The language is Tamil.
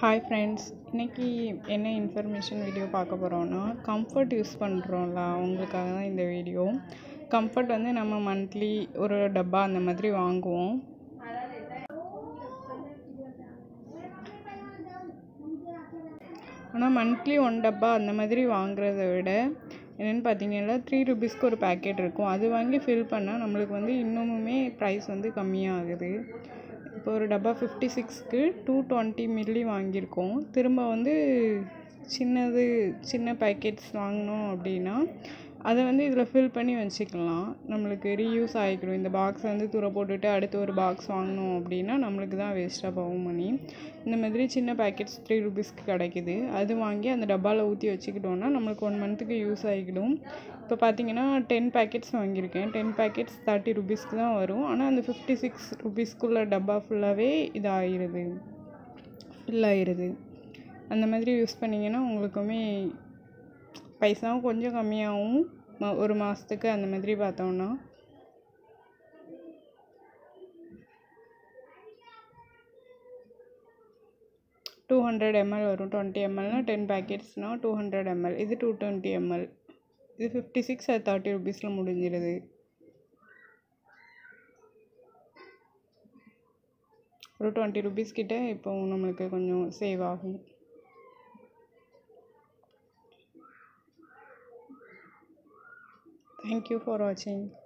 ஹாய் ஃப்ரெண்ட்ஸ் இன்றைக்கி என்ன இன்ஃபர்மேஷன் வீடியோ பார்க்க போகிறோன்னா கம்ஃபர்ட் யூஸ் பண்ணுறோம்ல அவங்களுக்காக தான் இந்த வீடியோ கம்ஃபர்ட் வந்து நம்ம மந்த்லி ஒரு டப்பா அந்த மாதிரி வாங்குவோம் ஆனால் மந்த்லி ஒன் டப்பா அந்த மாதிரி வாங்குறத விட என்னென்னு பார்த்தீங்கன்னா த்ரீ ருபீஸ்க்கு ஒரு பேக்கெட் இருக்கும் அது வாங்கி ஃபில் பண்ணால் நம்மளுக்கு வந்து இன்னமுமே ப்ரைஸ் வந்து கம்மியாகுது இப்போ ஒரு டப்பா ஃபிஃப்டி சிக்ஸ்க்கு டூ டுவெண்ட்டி மில்லி வாங்கியிருக்கோம் திரும்ப வந்து சின்னது சின்ன பேக்கெட்ஸ் வாங்கினோம் அப்படின்னா அதை வந்து இதில் ஃபில் பண்ணி வச்சுக்கலாம் நம்மளுக்கு ரீயூஸ் ஆகிக்கிடும் இந்த பாக்ஸ் வந்து தூர போட்டுட்டு அடுத்து ஒரு பாக்ஸ் வாங்கினோம் அப்படின்னா நம்மளுக்கு தான் வேஸ்ட்டாக போகும் மணி இந்த மாதிரி சின்ன பேக்கெட்ஸ் த்ரீ ருபீஸ்க்கு கிடைக்கிது அது வாங்கி அந்த டப்பாவில் ஊற்றி வச்சுக்கிட்டோன்னா நம்மளுக்கு ஒன் மந்த்துக்கு யூஸ் ஆகிக்கிடும் இப்போ பார்த்தீங்கன்னா டென் பேக்கெட்ஸ் வாங்கியிருக்கேன் டென் பேக்கெட்ஸ் தேர்ட்டி ருபீஸ்க்கு தான் வரும் ஆனால் அந்த ஃபிஃப்டி சிக்ஸ் ருபீஸ்க்குள்ள டப்பா ஃபுல்லாகவே இதாகிடுது ஃபில் ஆகிடுது அந்த மாதிரி யூஸ் பண்ணிங்கன்னா உங்களுக்குமே பைசாவும் கொஞ்சம் கம்மியாகும் ம ஒரு மாதத்துக்கு அந்த மாதிரி பார்த்தோன்னா டூ ஹண்ட்ரட் எம்எல் வரும் டுவெண்ட்டி எம்எல்னால் டென் பேக்கெட்ஸ்னால் டூ ஹண்ட்ரட் எம்எல் இது டூ டுவெண்ட்டி எம்எல் இது ஃபிஃப்டி சிக்ஸ் அது தேர்ட்டி ருபீஸில் முடிஞ்சிடுது ஒரு டுவெண்ட்டி ருபீஸ் கிட்ட இப்போ நம்மளுக்கு கொஞ்சம் சேவ் ஆகும் Thank you for watching.